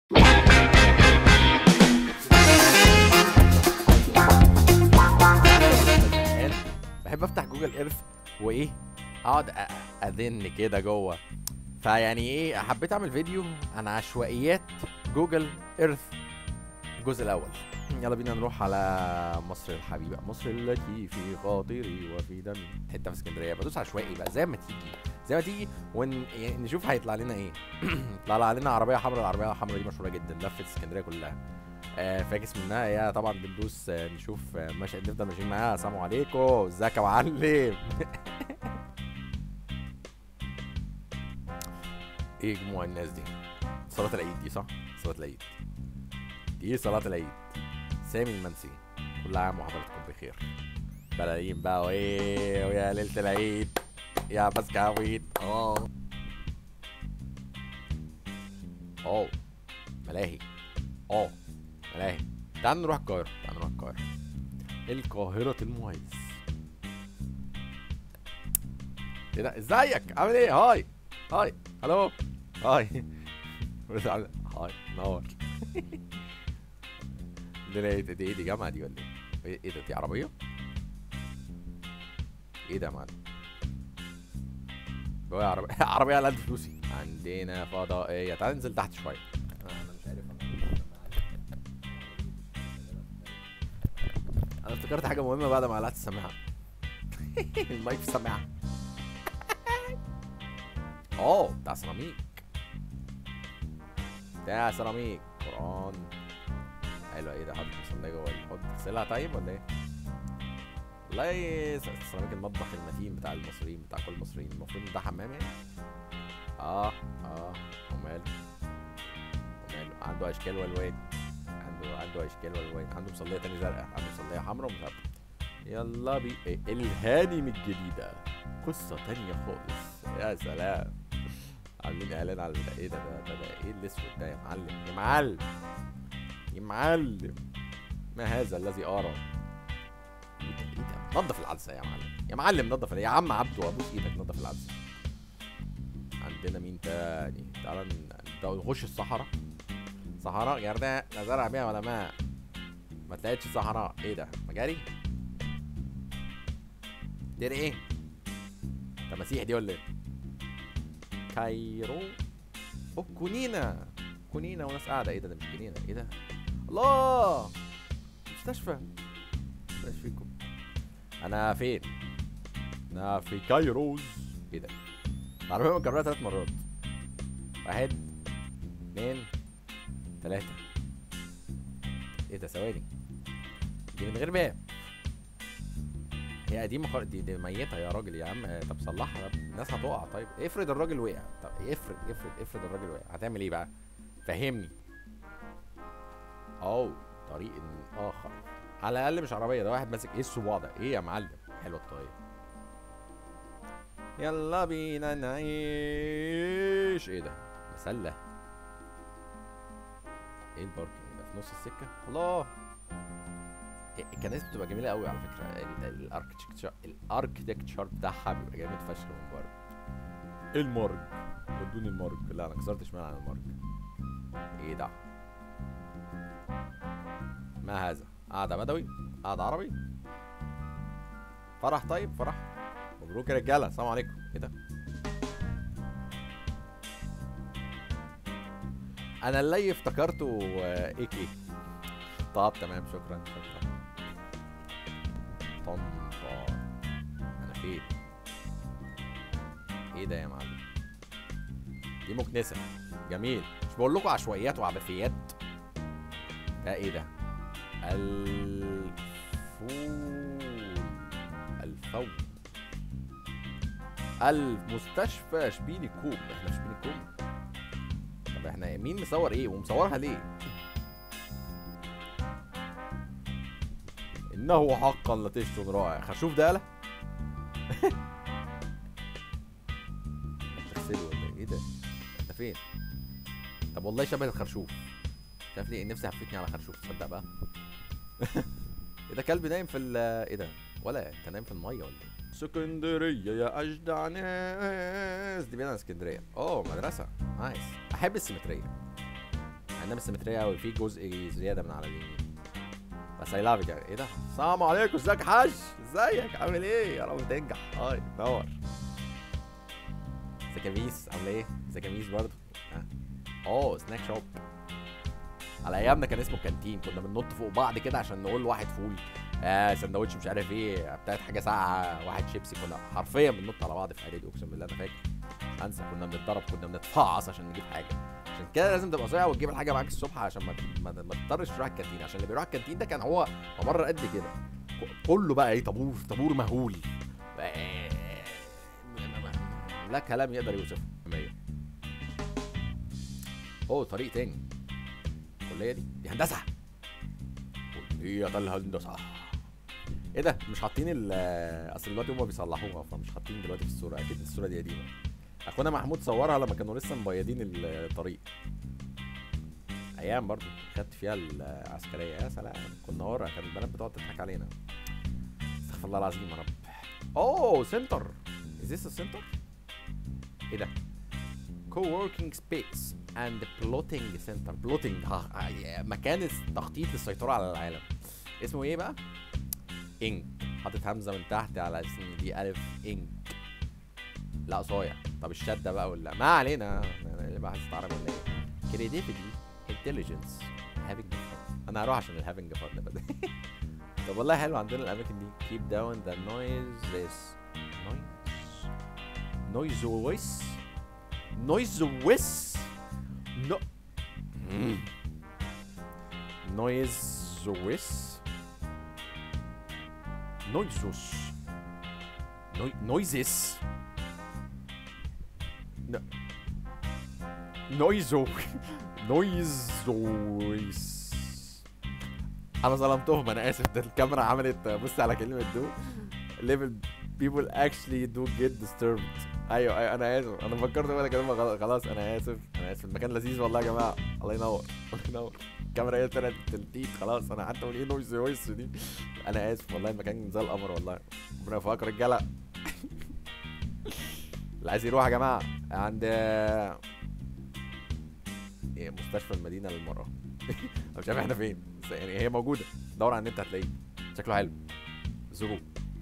زهقان بحب افتح جوجل ايرث وايه اقعد أ- اذن كده جوه فيعني ايه حبيت اعمل فيديو عن عشوائيات جوجل ايرث الجزء الاول يلا بينا نروح على مصر الحبيبه مصر التي في خاطري وفي دمي حته في اسكندريه بدوس عشوائي بقى زي ما تيجي زي ما تيجي ونشوف هيطلع لنا ايه طلع لنا عربيه حمراء العربيه الحمراء دي مشهوره جدا لفت اسكندريه كلها آه، فاكس منها هي طبعا بندوس آه، نشوف آه، ماشي نفضل ماشيين معاها السلام عليكم ازيك يا معلم ايه جموع الناس دي صلاة العيد دي صح؟ صلاة العيد دي صلاة العيد سامي المنسي كل عام وحضراتكم بخير بلالين بقى وايه ويا ليلة العيد يا بسكويت اه اه ملاهي اه ملاهي تعال نروح القاهرة تعال نروح القاهرة القاهرة المعز ايه ده ازيك عامل ايه هاي هاي الو هاي بس عامل- هاي نور دي ايه دي ايه دي جامعة دي ولا ايه ايه إيه ده دي عربية ايه ده يا معلم جوايا عربية عربية على قد فلوسي عندنا فضائية تعال ننزل تحت شوية انا مش عارف انا افتكرت حاجة مهمة بعد ما قلعت السماعة المايك في السماعة اه بتاع سيراميك بتاع سيراميك قرآن حلو ايه ده حاطط مصلية جوه الحوض تغسلها طيب ولا ايه؟ والله س- سيراميك المطبخ المتين بتاع المصريين بتاع كل المصريين المفروض إن ده حمام يعني اه اه وماله وماله عنده اشكال والوان عنده عنده اشكال والوان عنده مصلية تاني زرقاء عنده مصلية حمراء ومش عارف يلا بي إيه، الهانم الجديدة قصة تانية خالص يا سلام عاملين اعلان على البتاع ايه ده ده ده, ده ايه الاسود ده يا معلم يا معلم يا معلم ما هذا الذي ارى ايه ده ايه ده نظف العدسه يا معلم يا معلم نظف يا عم عبده ابوس ايدك نظف العدسه عندنا مين تاني تعالى ن- ده نخش الصحراء صحراء جرداء لا زرع بيها ولا ماء ما تلاقيتش صحراء ايه ده مجاري دي ايه تماسيح دي ولا ايه كايرو اوه كونينا كونينا وناس قاعده ايه ده ده مش كونينا ايه ده الله مستشفى مستشفيكم انا فين انا في كايروز ايه ده العربيه مكررها ثلاث مرات واحد اتنين تلاتة ايه ده ثواني دي من غير باب هي قديمة خالص دي, دي ميتة يا راجل يا عم طب صلحها طب الناس هتقع طيب افرض الراجل وقع طب افرض افرض افرض الراجل وقع هتعمل ايه بقى فهمني او طريق اخر على الاقل مش عربية ده واحد ماسك ايه الصباع ده ايه يا معلم حلو الطريق يلا بينا نعيش ايه ده مسلة ايه الباركنج ده في نص السكة الله إيه، الكنائس بتبقى جميله قوي على فكره الاركتشر الاركتكتشر بتاعها بيبقى جامد فشخ من بره المرج ودوني المرج لا انا كسرت شمال عن المرج ايه ده ما هذا قاعده بدوي قاعده عربي فرح طيب فرح مبروك يا رجاله السلام عليكم ايه ده انا اللي افتكرته آه، اي كي طب تمام شكرا شكرا طنطا انا فين ايه ده يا معلم دي مكنسه جميل مش بقول لكم عشوائيات وعبثيات ده ايه ده الفول الفول المستشفى شبيني كوم احنا شبيني كوم طب احنا مين مصور ايه ومصورها ليه انه حقا لطيش رائع خرشوف ده يالا تغسله ولا ايه؟ ايه ده انت فين طب والله شبه الخرشوف مش عارف ليه نفسي هفتني على خرشوف تصدق بقى ايه ده كلب نايم في ال ايه ده ولا انت نايم في الميه ولا ايه اسكندريه يا اجدع ناس دي بينا اسكندريه اوه مدرسه نايس احب السيمتريه انها مش سيمتريه قوي في جزء زياده من على اليمين بس اي لاف ايه ده السلام عليكم ازيك يا حاج ازيك عامل ايه يا رب تنجح هاي نور ازيك يا ميس عامله ايه ازيك يا ميس برضه ها. اوه سناك شوب على ايامنا كان اسمه كانتين كنا بننط فوق بعض كده عشان نقول واحد فول آه سندوتش مش عارف ايه بتاعت حاجه ساقعه واحد شيبسي كنا حرفيا بننط على بعض في اعدادي اقسم بالله انا فاكر مش هنسى كنا بنتضرب كنا بنتفعص عشان نجيب حاجه عشان كده لازم تبقى صايع وتجيب الحاجه معاك الصبح عشان ما ما, ما تضطرش تروح الكانتين عشان اللي بيروح الكانتين ده كان هو ممر قد كده ك- كله بقى ايه طابور طابور مهول آه، لا كلام يقدر يوصفه مية. اوه طريق تاني الكليه دي دي هندسه كليه الهندسه ايه ده مش حاطين ال اصل دلوقتي هما بيصلحوها فمش حاطين دلوقتي في الصوره اكيد الصوره دي قديمه اخونا محمود صورها لما كانوا لسه مبيضين الطريق ايام برضو خدت فيها العسكريه يا سلام كنا ورا كان البنات بتقعد تضحك علينا استغفر الله العظيم يا رب اوه سنتر از ذس سنتر ايه ده co-working space and plotting center plotting ها ها- مكان التخطيط للسيطرة على العالم اسمه ايه بقى؟ انك حاطط همزة من تحت على اسم دي ألف انك لا صايع طب الشدة بقى ولا ما علينا أنا اللي بحث عربي ولا ايه؟ creativity intelligence having fun انا هروح عشان ال having fun ده طب والله حلو عندنا الأماكن دي keep down the noises noise noise voice noise voice no noise voice noises no noises no noise noise voice انا ظلمتهم انا اسف ده الكاميرا عملت بص على كلمه دو level people actually do get disturbed ايوه ايوه انا اسف انا فكرت اقول كلمه غلط خلاص انا اسف انا اسف المكان لذيذ والله يا جماعه الله ينور الله ينور الكاميرا هي طلعت تلتيت خلاص انا قعدت اقول ايه نويز فويس دي انا اسف والله المكان زي القمر والله ربنا يوفقك رجاله اللي عايز يروح يا جماعه عند إيه، مستشفى المدينه للمراه أنا مش عارف احنا فين بس يعني هي موجوده دور على النت هتلاقيه شكله حلو زوروه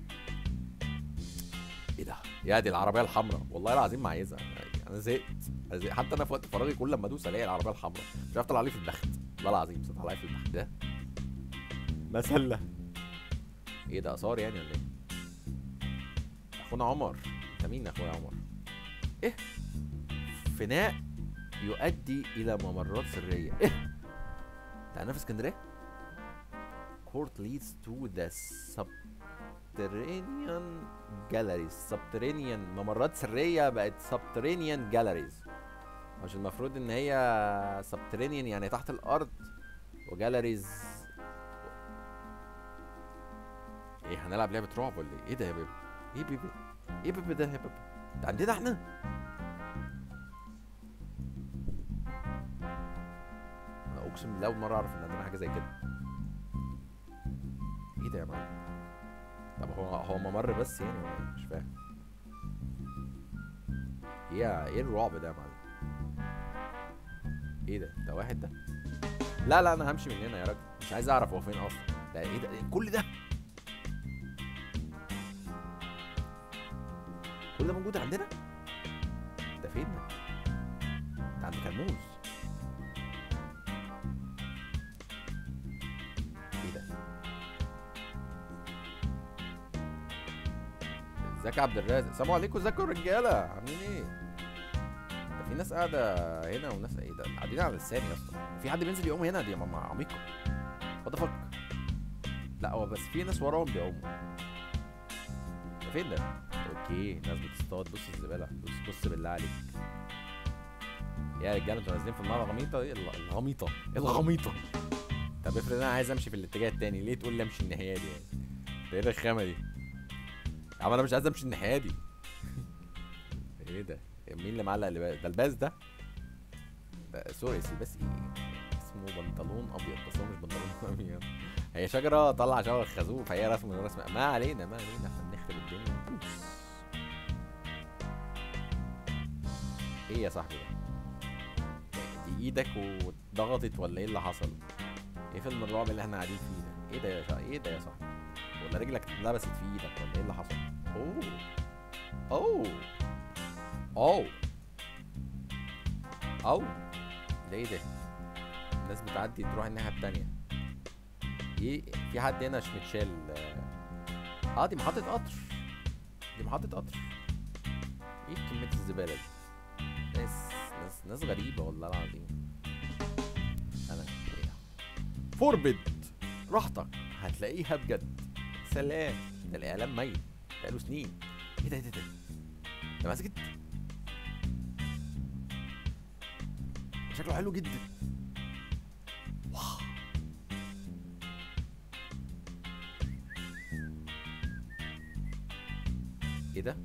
ايه ده يا دي العربيه الحمراء والله العظيم ما عايزها انا زهقت أنا زهقت. حتى انا في وقت فراغي كل لما ادوس الاقي العربيه الحمراء مش عارف طلع لي في البخت والله العظيم بس طلع لي في البخت ده مسله ايه ده اثار يعني ولا ايه اخونا عمر انت مين يا اخويا عمر ايه فناء يؤدي الى ممرات سريه ايه ده انا في اسكندريه court leads to the subterranean galleries subterranean ممرات سرية بقت subterranean galleries مش المفروض ان هي subterranean يعني تحت الارض وجاليريز ايه هنلعب لعبة رعب ولا ايه ايه ده يا بيبي ايه بيبي ايه بيبي ده يا بيبي ده عندنا احنا انا اقسم بالله اول مرة اعرف ان عندنا حاجة زي كده ايه ده يا معلم طب هو هو ممر بس يعني ولا إيه؟ مش فاهم ايه ايه الرعب ده يا معلم ايه ده ده واحد ده لا لا انا همشي من هنا يا راجل مش عايز اعرف هو فين اصلا ده ايه ده إيه كل ده كل ده موجود عندنا ده فين ده ده عند كرموز ايه ده ازيك يا عبد الرازق السلام عليكم ازيكم يا رجاله عاملين ايه ده في ناس قاعده هنا وناس ايه ده قاعدين على لساني اصلا في حد بينزل يقوم هنا دي يا ماما عميقه وات فك لا هو بس في ناس وراهم بيقوموا ده فين ده اوكي ناس بتصطاد بص الزباله بص بص بالله عليك يا رجاله انتوا نازلين في الميه الغميطه ايه الغ- الغميطه الغميطه طب افرض انا عايز امشي في الاتجاه التاني ليه تقول لي امشي الناحيه دي يعني ده ايه الرخامه دي يا عم انا مش عايز امشي الناحيه دي ايه ده مين اللي معلق اللباس ده الباس ده ده سوري بس الباس ايه اسمه بنطلون ابيض بس هو مش بنطلون ابيض هي شجره طلع شجره خازوق فهي رسم من رسم ما علينا ما علينا احنا بنخرب الدنيا ايه يا صاحبي ده دي ايدك ضغطت ولا ايه اللي حصل ايه فيلم الرعب اللي احنا قاعدين فيه ده ايه ده يا شا... ايه ده يا صاحبي ولا رجلك اتلبست في ايدك ولا ايه اللي حصل اوه اوه اوه اوه ده ايه ده الناس بتعدي تروح الناحيه التانية ايه في حد هنا مش متشال اه آه، دي محطة قطر دي محطة قطر ايه كمية الزبالة دي ناس ناس ناس غريبة والله العظيم انا إيه؟ فوربد راحتك هتلاقيها بجد سلام ده الاعلام ميت بقاله سنين ايه ده ايه ده إيه ده ده مسكت شكله حلو جدا واو ايه ده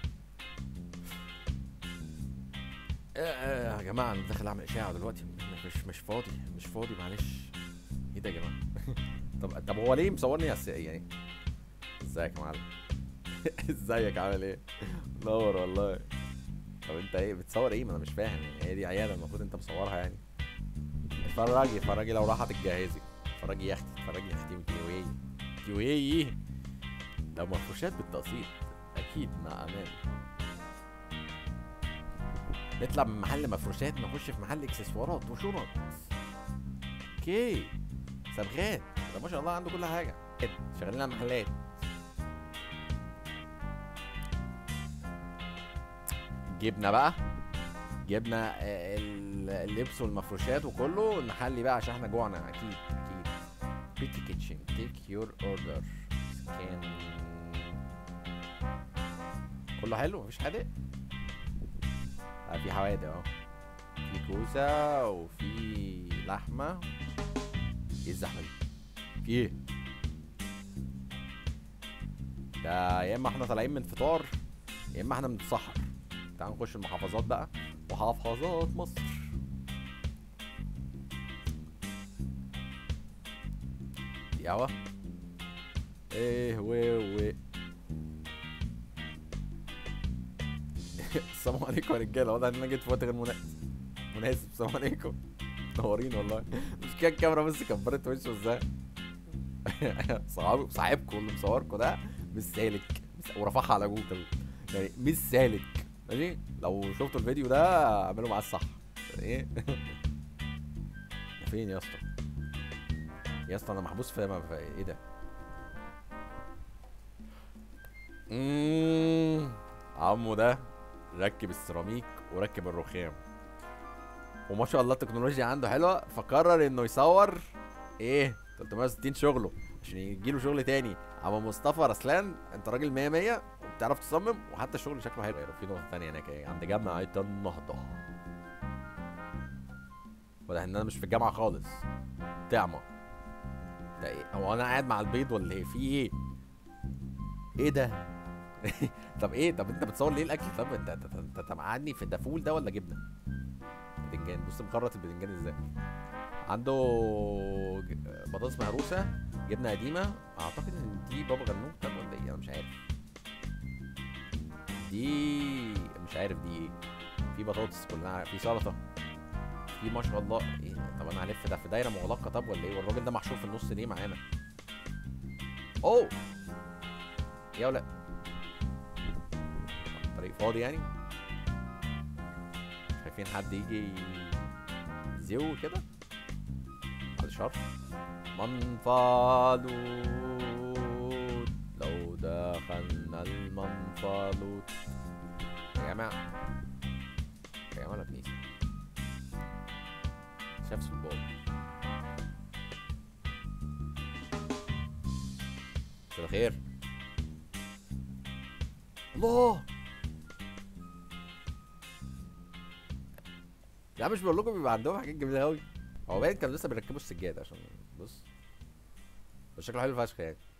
آه، آه، يا جماعه انا داخل اعمل اشاعه دلوقتي مش مش مش فاضي مش فاضي معلش ايه ده يا جماعه طب طب هو ليه مصورني على الس- يعني ازيك يا معلم ازيك عامل ايه نور والله طب انت ايه بتصور ايه ما انا مش فاهم يعني هي دي عياده المفروض انت مصورها يعني اتفرجي اتفرجي لو راحت تجهزي اتفرجي يا اختي اتفرجي يا اختي كيوي كيوي لو مفروشات بالتقسيط اكيد مع امان نطلع من محل مفروشات نخش في محل اكسسوارات وشنط اوكي صبغات ده ما شاء الله عنده كل حاجه شغالين على محلات جبنا بقى جبنا آه، ال- اللبس والمفروشات وكله نحلي بقى عشان احنا جوعنا اكيد اكيد بيتي كيتشن تيك يور اوردر سكان كله حلو مفيش حادق آه في حوادق اهو في كوسه وفي لحمه ايه الزحمه دي في ايه ده يا اما احنا طالعين من فطار يا اما احنا بنتسحر تعالوا نخش المحافظات بقى محافظات مصر دي قهوة ايه و و السلام عليكم يا رجاله واضح ان انا جيت في وقت غير مناسب مناسب السلام عليكم منورين والله مش كده الكاميرا بس كبرت وشه ازاي صحابي صاحبكم اللي مصوركم ده مش سالك مش- ورفعها على جوجل يعني مش سالك ماشي لو شفتوا الفيديو ده اعملوا معاه الصح ايه فين يا اسطى يا اسطى انا محبوس في, ما في ايه ده مم، عمو ده ركب السيراميك وركب الرخام وما شاء الله التكنولوجيا عنده حلوه فقرر انه يصور ايه 360 شغله عشان يجيله شغل تاني عم مصطفى رسلان انت راجل 100 100 وبتعرف تصمم وحتى الشغل شكله حلو في نقطه تانية هناك ايه عند جامعه النهضه واضح ان انا مش في الجامعه خالص طعمه ده ايه هو انا قاعد مع البيض ولا ايه في ايه ايه ده طب ايه طب انت بتصور ليه الاكل طب انت انت انت انت مقعدني في ده فول ده ولا جبنه بدنجان بص مخرط البدنجان ازاي عنده ج- بطاطس مهروسه جبنه قديمه اعتقد ان دي بابا غنوج طب ولا ايه انا مش عارف دي مش عارف دي ايه في بطاطس كلها في سلطه في ما شاء الله ايه طب انا هلف ده في دايره مغلقه طب ولا ايه والراجل ده محشور في النص ليه معانا اوه يا ولا طريق فاضي يعني شايفين حد يجي زيو كده على الشر منفلوط لو دخلنا المنفلوط يا جماعة يا جماعة كنيسة شاف صلبان مساء الخير الله يا عم مش بقول لكم بيبقى عندهم حاجات جميله قوي هو باين كانوا لسه بيركبوا السجاده عشان بص بس شكله حلو فشخ يعني